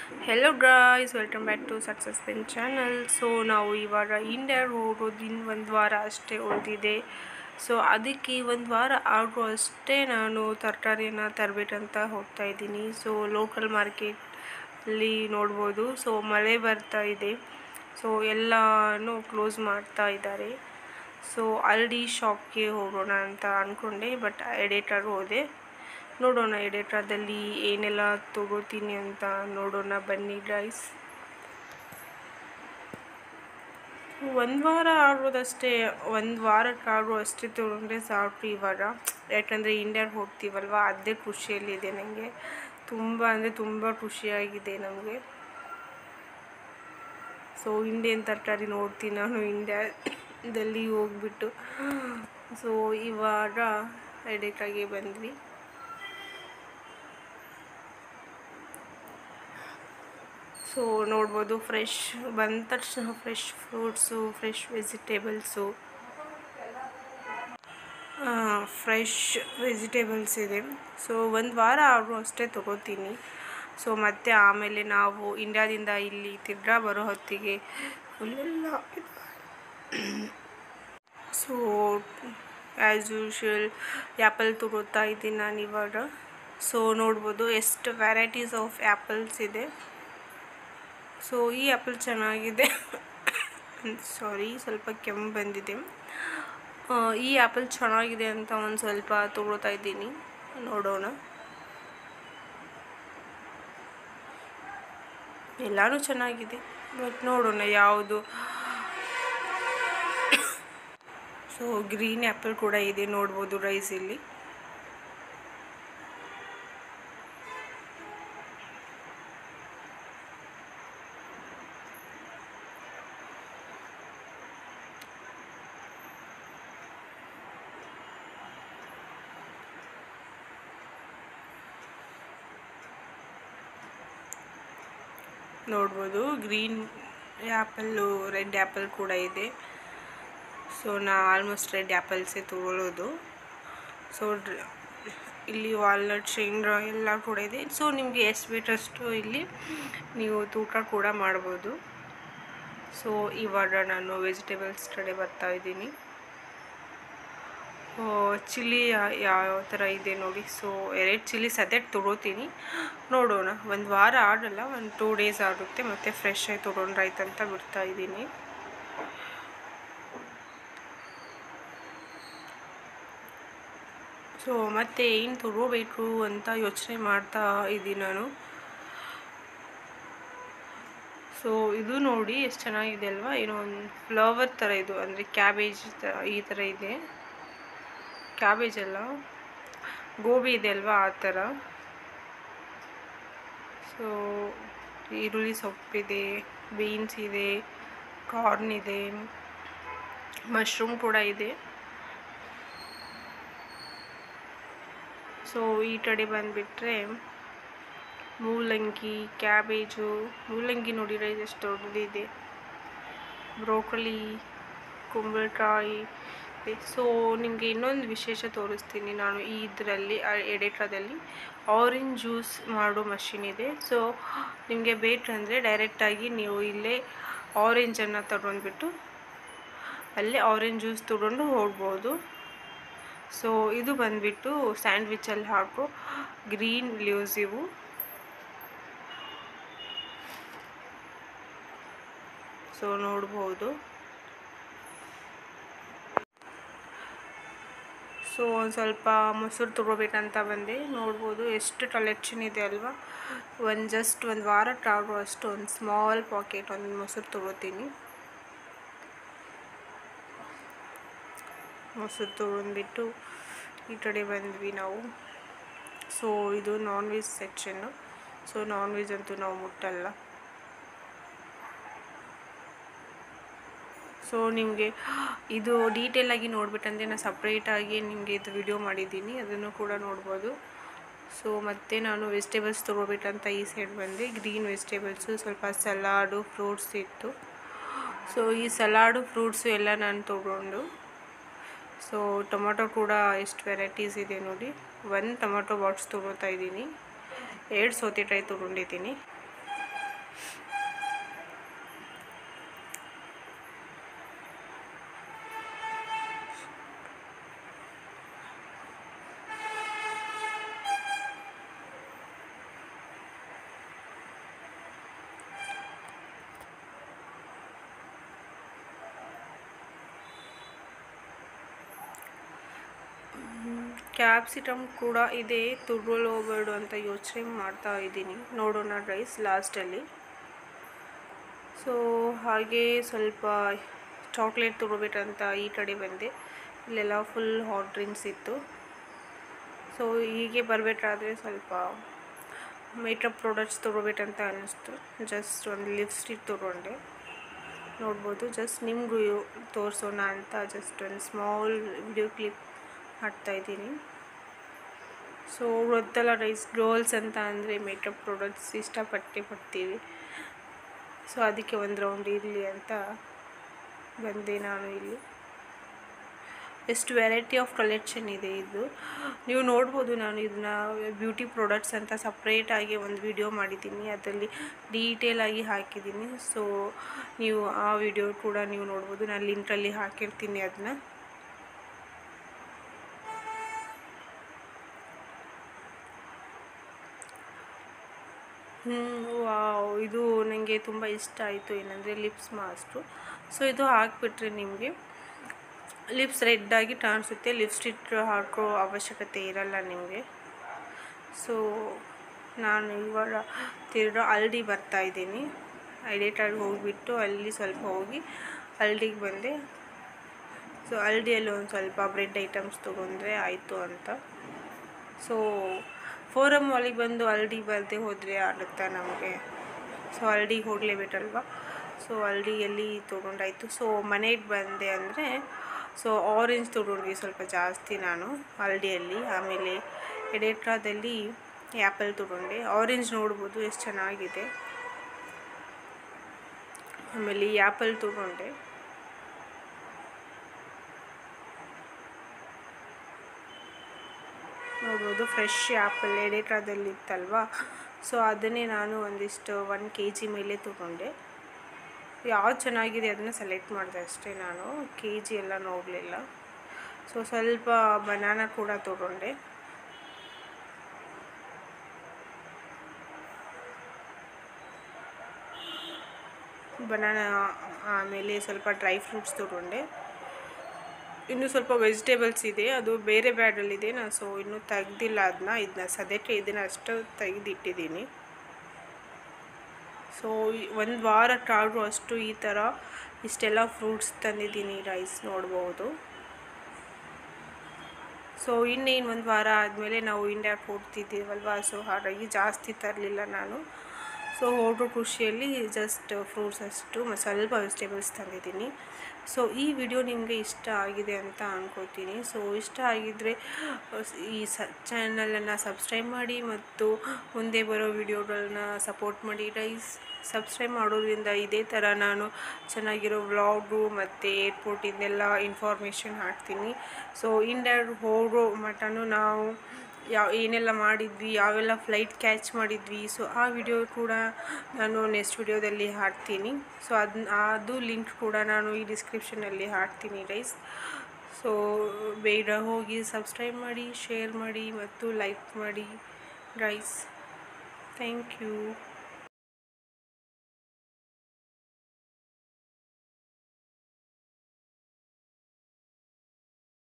hello guys welcome back to success pen channel so ನಾವು ಇವಾಗ India ಹೋಗೋದಿನ ಒಂದು ವಾರ ಅಷ್ಟೇ ಉಳಿದಿದೆ ಸೊ ಅದಕ್ಕೆ ಒಂದು ವಾರ ಆಗೋ ಅಷ್ಟೇ ನಾನು ತರಕಾರಿನ ತರಬೇಕಂತ ಹೋಗ್ತಾ ಇದ್ದೀನಿ ಸೊ ಲೋಕಲ್ ಮಾರ್ಕೆಟಲ್ಲಿ ನೋಡ್ಬೋದು ಸೊ ಮಳೆ ಬರ್ತಾ ಇದೆ ಸೊ ಎಲ್ಲನೂ ಕ್ಲೋಸ್ ಮಾಡ್ತಾ ಇದ್ದಾರೆ ಸೊ ಅಲ್ಲಿ ಶಾಪ್ಗೆ ಹೋಗೋಣ ಅಂತ ಅಂದ್ಕೊಂಡೆ ಬಟ್ ಎಡೇಟಾಗಿ ಹೋದೆ ನೋಡೋಣ ಎಡೇಟಾದಲ್ಲಿ ಏನೆಲ್ಲ ತಗೋತೀನಿ ಅಂತ ನೋಡೋಣ ಬನ್ನಿ ಗೈಸ್ ಒಂದು ವಾರ ಆಗೋದಷ್ಟೇ ಒಂದು ವಾರಕ್ಕೆ ಆಗೋ ಅಷ್ಟೇ ತೊಗೊಂಡ್ರೆ ಸಾಕು ಇವಾಗ ಯಾಕಂದರೆ ಇಂಡಿಯಾಗೆ ಹೋಗ್ತೀವಲ್ವ ಅದೇ ಖುಷಿಯಲ್ಲಿದೆ ನನಗೆ ತುಂಬ ಅಂದರೆ ತುಂಬ ಖುಷಿಯಾಗಿದೆ ನಮಗೆ ಸೊ ಇಂಡಿಯನ್ ತರಕಾರಿ ನೋಡ್ತೀನಿ ನಾನು ಇಂಡ್ಯಾದಲ್ಲಿ ಹೋಗ್ಬಿಟ್ಟು ಸೊ ಇವಾಗ ಎಡೇಟಾಗೆ ಬಂದ್ವಿ ಸೊ ನೋಡ್ಬೋದು ಫ್ರೆಶ್ ಬಂದ ತಕ್ಷಣ fresh fruits fresh vegetables fresh vegetables ಇದೆ ಸೊ ಒಂದು ವಾರ ಆಗೋ ಅಷ್ಟೇ ತೊಗೋತೀನಿ ಸೊ ಮತ್ತೆ ಆಮೇಲೆ ನಾವು ಇಂಡ್ಯಾದಿಂದ ಇಲ್ಲಿ ತಿರ್ಗಾ ಬರೋ ಹೊತ್ತಿಗೆ ಫುಲ್ಲೆಲ್ಲ ಸೊ ಆ್ಯಸ್ ಯೂಶ್ವಲ್ ಆ್ಯಪಲ್ ತಗೋತಾ ಇದ್ದೀನಿ ನಾನು ಇವಾಗ ಸೊ ನೋಡ್ಬೋದು ಎಷ್ಟು ವೆರೈಟೀಸ್ ಆಫ್ ಆ್ಯಪಲ್ಸ್ ಇದೆ ಸೊ ಈ ಆ್ಯಪಲ್ ಚೆನ್ನಾಗಿದೆ ಸಾರಿ ಸ್ವಲ್ಪ ಕೆಮ್ಮು ಬಂದಿದೆ ಈ ಆ್ಯಪಲ್ ಚೆನ್ನಾಗಿದೆ ಅಂತ ಒಂದು ಸ್ವಲ್ಪ ತೊಗೊಳ್ತಾ ಇದ್ದೀನಿ ನೋಡೋಣ ಎಲ್ಲನೂ ಚೆನ್ನಾಗಿದೆ ಬಟ್ ನೋಡೋಣ ಯಾವುದು ಸೊ ಗ್ರೀನ್ ಆ್ಯಪಲ್ ಕೂಡ ಇದೆ ನೋಡ್ಬೋದು ರೈಸಲ್ಲಿ ನೋಡ್ಬೋದು ಗ್ರೀನ್ ಆ್ಯಪಲ್ಲು ರೆಡ್ ಆ್ಯಪಲ್ ಕೂಡ ಇದೆ ಸೊ ನಾ ಆಲ್ಮೋಸ್ಟ್ ರೆಡ್ ಆ್ಯಪಲ್ಸೇ ತೊಗೊಳ್ಳೋದು ಸೊ ಇಲ್ಲಿ ವಾಲ್ನಟ್ ಶೇಂಗ್ರಾ ಎಲ್ಲ ಕೂಡ ಇದೆ ಸೊ ನಿಮಗೆ ಎಷ್ಟು ಬೇಕಷ್ಟು ಇಲ್ಲಿ ನೀವು ತೂಕ ಕೂಡ ಮಾಡ್ಬೋದು ಸೊ ಇವಾಗ ನಾನು ವೆಜಿಟೇಬಲ್ಸ್ ಕಡೆ ಬರ್ತಾ ಇದ್ದೀನಿ ಚಿಲ್ಲಿ ಯಾವ ಥರ ಇದೆ ನೋಡಿ ಸೊ ಎರಡು ಚಿಲ್ಲಿ ಸದ್ಯಕ್ಕೆ ತೊಗೋತೀನಿ ನೋಡೋಣ ಒಂದು ವಾರ ಆಗಲ್ಲ ಒಂದು ಟೂ ಡೇಸ್ ಆಗುತ್ತೆ ಮತ್ತು ಫ್ರೆಶ್ ಆಗಿ ತೊಗೊಂಡ್ರಾಯ್ತು ಅಂತ ಬಿಡ್ತಾ ಇದ್ದೀನಿ ಸೊ ಮತ್ತೆ ಏನು ತೊಗೋಬೇಕು ಅಂತ ಯೋಚನೆ ಮಾಡ್ತಾ ಇದ್ದೀನಿ ನಾನು ಸೊ ಇದು ನೋಡಿ ಎಷ್ಟು ಚೆನ್ನಾಗಿದೆ ಅಲ್ವಾ ಏನೋ ಒಂದು ಫ್ಲವರ್ ಥರ ಇದು ಅಂದರೆ ಕ್ಯಾಬೇಜ್ ಈ ಥರ ಇದೆ ಕ್ಯಾಬೇಜ್ ಅಲ್ಲ ಗೋಬಿ ಇದೆ ಅಲ್ವಾ ಆ ಥರ ಸೊ ಈರುಳ್ಳಿ ಸೊಪ್ಪಿದೆ ಬೀನ್ಸ್ ಇದೆ ಕಾರ್ನ್ ಇದೆ ಮಶ್ರೂಮ್ ಕೂಡ ಇದೆ ಸೊ ಈ ಕಡೆ ಬಂದುಬಿಟ್ರೆ ಮೂಲಂಗಿ ಕ್ಯಾಬೇಜು ಮೂಲಂಗಿ ನೋಡಿದ್ರೆ ಎಷ್ಟು ದೊಡ್ಡದಿದೆ ಬ್ರೋಕೊಲಿ ಕುಂಬಳಕಾಯಿ ಸೊ ನಿಮಗೆ ಇನ್ನೊಂದು ವಿಶೇಷ ತೋರಿಸ್ತೀನಿ ನಾನು ಈ ಇದರಲ್ಲಿ ಎಡೇಟಾದಲ್ಲಿ ಆರೆಂಜ್ ಜ್ಯೂಸ್ ಮಾಡೋ ಮಷಿನ್ ಇದೆ ಸೊ ನಿಮಗೆ ಬೇಕಂದರೆ ಡೈರೆಕ್ಟಾಗಿ ನೀವು ಇಲ್ಲೇ ಆರೆಂಜನ್ನು ತಗೊಂಡ್ಬಿಟ್ಟು ಅಲ್ಲೇ ಆರೆಂಜ್ ಜ್ಯೂಸ್ ತೊಗೊಂಡು ಹೋಗ್ಬೋದು ಸೊ ಇದು ಬಂದುಬಿಟ್ಟು ಸ್ಯಾಂಡ್ವಿಚಲ್ಲಿ ಹಾಕೋ ಗ್ರೀನ್ ಲೀವ್ಸ್ ಇವು ಸೊ ನೋಡ್ಬೋದು ಸೊ ಒಂದು ಸ್ವಲ್ಪ ಮೊಸರು ತೊಗೋಬೇಕಂತ ಬಂದೆ ನೋಡ್ಬೋದು ಎಷ್ಟು ಕಲೆಕ್ಷನ್ ಇದೆ ಅಲ್ವಾ ಒಂದು ಜಸ್ಟ್ ಒಂದು ವಾರಕ್ಕೆ ಆಗೋ ಅಷ್ಟು ಒಂದು ಸ್ಮಾಲ್ ಪಾಕೆಟ್ ಒಂದು ಮೊಸರು ತೊಗೋತೀನಿ ಮೊಸರು ತೊಗೊಂಡ್ಬಿಟ್ಟು ಈ ಕಡೆ ಬಂದ್ವಿ ನಾವು ಸೊ ಇದು non veg section so non veg ಅಂತೂ ನಾವು ಮುಟ್ಟಲ್ಲ ಸೊ ನಿಮಗೆ ಇದು ಡೀಟೇಲಾಗಿ ನೋಡ್ಬಿಟ್ಟಂದರೆ ನಾನು ಸಪ್ರೇಟಾಗಿ ನಿಮಗೆ ಇದು ವಿಡಿಯೋ ಮಾಡಿದ್ದೀನಿ ಅದನ್ನು ಕೂಡ ನೋಡ್ಬೋದು ಸೊ ಮತ್ತು ನಾನು ವೆಜಿಟೇಬಲ್ಸ್ ತೊಗೋಬೇಕಂತ ಈ ಸೈಡ್ ಬಂದೆ ಗ್ರೀನ್ ವೆಜಿಟೇಬಲ್ಸು ಸ್ವಲ್ಪ ಸಲಾಡು ಫ್ರೂಟ್ಸ್ ಇತ್ತು ಸೊ ಈ ಸಲಾಡು ಫ್ರೂಟ್ಸು ಎಲ್ಲ ನಾನು ತೊಗೊಂಡು ಸೊ ಟೊಮೊಟೊ ಕೂಡ ಎಷ್ಟು ವೆರೈಟೀಸ್ ಇದೆ ನೋಡಿ ಒಂದು ಟೊಮೊಟೊ ಬಾಕ್ಸ್ ತೊಗೋತಾ ಇದ್ದೀನಿ ಎರಡು ಸೌತೆಕಾಯಿ ತೊಗೊಂಡಿದ್ದೀನಿ ಕ್ಯಾಪ್ಸಿಟಮ್ ಕೂಡ ಇದೆ ತುರ್ಬಲ್ ಹೋಗ್ಬೇಡು ಅಂತ ಯೋಚನೆ ಮಾಡ್ತಾ ಇದ್ದೀನಿ ನೋಡೋಣ ರೈಸ್ ಲಾಸ್ಟಲ್ಲಿ ಸೊ ಹಾಗೆ ಸ್ವಲ್ಪ ಚಾಕ್ಲೇಟ್ ತೊಗೋಬೇಕಂತ ಈ ಕಡೆ ಬಂದೆ ಇಲ್ಲೆಲ್ಲ ಫುಲ್ ಹಾಟ್ ಡ್ರಿಂಕ್ಸ್ ಇತ್ತು ಸೊ ಹೀಗೆ ಬರಬೇಕಾದ್ರೆ ಸ್ವಲ್ಪ ಮೇಕಪ್ ಪ್ರಾಡಕ್ಟ್ಸ್ ತೊಗೋಬೇಕಂತ ಅನ್ನಿಸ್ತು ಜಸ್ಟ್ ಒಂದು ಲಿಪ್ಸ್ಟಿಕ್ ತೊಗೊಂಡೆ ನೋಡ್ಬೋದು ಜಸ್ಟ್ ನಿಮಗೂ ತೋರಿಸೋಣ ಅಂತ ಜಸ್ಟ್ ಒಂದು ಸ್ಮಾಲ್ ವಿಡಿಯೋ ಕ್ಲಿಪ್ ಹಾಕ್ತಾಯಿದ್ದೀನಿ ಸೊ ಗೊತ್ತಲ್ಲ ರೈಸ್ ಗರ್ಲ್ಸ್ ಅಂತ ಅಂದರೆ ಮೇಕಪ್ ಪ್ರಾಡಕ್ಟ್ಸ್ ಇಷ್ಟಪಟ್ಟೆ ಪಡ್ತೀವಿ ಸೊ ಅದಕ್ಕೆ ಒಂದು ರೌಂಡ್ ಇರಲಿ ಅಂತ ಬಂದೆ ನಾನು ಇಲ್ಲಿ ಎಷ್ಟು ವೆರೈಟಿ ಆಫ್ ಕಲೆಕ್ಷನ್ ಇದೆ ಇದು ನೀವು ನೋಡ್ಬೋದು ನಾನು ಇದನ್ನ ಬ್ಯೂಟಿ ಪ್ರಾಡಕ್ಟ್ಸ್ ಅಂತ ಸಪ್ರೇಟಾಗಿ ಒಂದು ವಿಡಿಯೋ ಮಾಡಿದ್ದೀನಿ ಅದರಲ್ಲಿ ಡೀಟೇಲಾಗಿ ಹಾಕಿದ್ದೀನಿ ಸೊ ನೀವು ಆ ವಿಡಿಯೋ ಕೂಡ ನೀವು ನೋಡ್ಬೋದು ನಾನು ಲಿಂಕಲ್ಲಿ ಹಾಕಿರ್ತೀನಿ ಅದನ್ನ ವಾವ್ ಇದು ನನಗೆ ತುಂಬ ಇಷ್ಟ ಆಯಿತು ಏನಂದರೆ ಲಿಪ್ಸ್ ಮಾಸ್ಟ್ರು ಸೊ ಇದು ಹಾಕಿಬಿಟ್ರೆ ನಿಮಗೆ ಲಿಪ್ಸ್ ರೆಡ್ಡಾಗಿ ಕಾಣಿಸುತ್ತೆ ಲಿಪ್ಸ್ಟಿಕ್ ಹಾಕೋ ಅವಶ್ಯಕತೆ ಇರಲ್ಲ ನಿಮಗೆ ಸೊ ನಾನು ಇವಾಗ ತಿರ್ಗಾ ಹಲ್ದಿ ಬರ್ತಾಯಿದ್ದೀನಿ ಐಡೇಟಾಗಿ ಹೋಗಿಬಿಟ್ಟು ಅಲ್ಲಿ ಸ್ವಲ್ಪ ಹೋಗಿ ಹಲ್ದಿಗೆ ಬಂದೆ ಸೊ ಹಲ್ದಿಯಲ್ಲಿ ಒಂದು ಸ್ವಲ್ಪ ಬ್ರೆಡ್ ಐಟಮ್ಸ್ ತೊಗೊಂಡ್ರೆ ಆಯಿತು ಅಂತ ಸೊ ಫೋರಮ್ ಮಾಲಿಗೆ ಬಂದು ಹಲ್ದಿ ಬರದೆ ಹೋದರೆ ಆಗುತ್ತಾ ನಮಗೆ ಸೊ ಹಲ್ದಿಗೆ ಹೋಗಲೇಬೇಕಲ್ವ ಸೊ ಹಲ್ದಿಯಲ್ಲಿ ತೊಗೊಂಡಾಯಿತು ಸೊ ಮನೆಗೆ ಬಂದೆ ಅಂದರೆ ಸೊ ಆರೆಂಜ್ ತೊಗೊಂಡ್ವಿ ಸ್ವಲ್ಪ ಜಾಸ್ತಿ ನಾನು ಹಲ್ದಿಯಲ್ಲಿ ಆಮೇಲೆ ಎಡೆಟ್ರಾದಲ್ಲಿ ಆ್ಯಪಲ್ ತೊಗೊಂಡೆ ಆರೆಂಜ್ ನೋಡ್ಬೋದು ಎಷ್ಟು ಚೆನ್ನಾಗಿದೆ ಆಮೇಲೆ ಈ ಆ್ಯಪಲ್ ತೊಗೊಂಡೆ ನೋಡ್ಬೋದು ಫ್ರೆಶ್ ಆ್ಯಪಲ್ ಎಡೆಟ್ರಾದಲ್ಲಿ ಇತ್ತಲ್ವ ಸೊ ಅದನ್ನೇ ನಾನು ಒಂದಿಷ್ಟು ಒನ್ ಕೆ ಜಿ ಮೇಲೆ ತೊಗೊಂಡೆ ಯಾವ್ದು ಚೆನ್ನಾಗಿದೆ ಅದನ್ನು ಸೆಲೆಕ್ಟ್ ಮಾಡಿದೆ ಅಷ್ಟೇ ನಾನು ಕೆ ಜಿ ಎಲ್ಲ ನೋಡಲಿಲ್ಲ ಸೊ ಸ್ವಲ್ಪ ಬನಾನ ಕೂಡ ತೊಗೊಂಡೆ ಬನಾನ ಆಮೇಲೆ ಸ್ವಲ್ಪ ಡ್ರೈ ಫ್ರೂಟ್ಸ್ ತೊಗೊಂಡೆ ಇನ್ನು ಸ್ವಲ್ಪ ವೆಜಿಟೇಬಲ್ಸ್ ಇದೆ ಅದು ಬೇರೆ ಬ್ಯಾಡಲ್ಲಿದೆ ನಾನು ಸೊ ಇನ್ನೂ ತೆಗ್ದಿಲ್ಲ ಅದನ್ನ ಇದನ್ನ ಸದ್ಯಕ್ಕೆ ಇದನ್ನು ಅಷ್ಟು ತೆಗೆದಿಟ್ಟಿದ್ದೀನಿ ಸೊ ಒಂದು ವಾರ ಕಾಡು ಅಷ್ಟು ಈ ಥರ ಇಷ್ಟೆಲ್ಲ ಫ್ರೂಟ್ಸ್ ತಂದಿದ್ದೀನಿ ರೈಸ್ ನೋಡ್ಬೋದು ಸೊ ಇನ್ನೇನು ಒಂದು ವಾರ ಆದಮೇಲೆ ನಾವು ಇಂಡಿಯಾಗೆ ಹೋಗ್ತಿದ್ದೀವಲ್ವ ಸೊ ಹಾಗಾಗಿ ಜಾಸ್ತಿ ತರಲಿಲ್ಲ ನಾನು ಸೊ ಹೋಗೋ ಖುಷಿಯಲ್ಲಿ ಜಸ್ಟ್ ಫ್ರೂಟ್ಸ್ ಅಷ್ಟು ಸ್ವಲ್ಪ ವೆಜಿಟೇಬಲ್ಸ್ ತಂದಿದ್ದೀನಿ ಸೊ ಈ ವಿಡಿಯೋ ನಿಮಗೆ ಇಷ್ಟ ಆಗಿದೆ ಅಂತ ಅಂದ್ಕೋತೀನಿ ಸೊ ಇಷ್ಟ ಆಗಿದ್ದರೆ ಈ ಸ ಚಾನಲನ್ನು ಸಬ್ಸ್ಕ್ರೈಬ್ ಮಾಡಿ ಮತ್ತು ಮುಂದೆ ಬರೋ ವಿಡಿಯೋಗಳನ್ನ ಸಪೋರ್ಟ್ ಮಾಡಿ ರೈಸ್ ಸಬ್ಸ್ಕ್ರೈಬ್ ಮಾಡೋದ್ರಿಂದ ಇದೇ ಥರ ನಾನು ಚೆನ್ನಾಗಿರೋ ವ್ಲಾಗು ಮತ್ತು ಏರ್ಪೋರ್ಟಿಂದೆಲ್ಲ ಇನ್ಫಾರ್ಮೇಷನ್ ಹಾಕ್ತೀನಿ ಸೊ ಇಂಡಿಯಾಗೆ ಹೋಗೋ ಮಟನು ನಾವು ಯಾವ ಏನೆಲ್ಲ ಮಾಡಿದ್ವಿ ಯಾವೆಲ್ಲ ಫ್ಲೈಟ್ ಕ್ಯಾಚ್ ಮಾಡಿದ್ವಿ ಸೊ ಆ ವಿಡಿಯೋ ಕೂಡ ನಾನು ನೆಕ್ಸ್ಟ್ ವಿಡಿಯೋದಲ್ಲಿ ಹಾಕ್ತೀನಿ ಸೊ ಅದನ್ನ ಅದು ಲಿಂಕ್ ಕೂಡ ನಾನು ಈ ಡಿಸ್ಕ್ರಿಪ್ಷನಲ್ಲಿ ಹಾಕ್ತೀನಿ ಗೈಸ್ ಸೊ ಬೇಗ ಹೋಗಿ ಸಬ್ಸ್ಕ್ರೈಬ್ ಮಾಡಿ ಶೇರ್ ಮಾಡಿ ಮತ್ತು ಲೈಕ್ ಮಾಡಿ ಗೈಸ್ ಥ್ಯಾಂಕ್ ಯು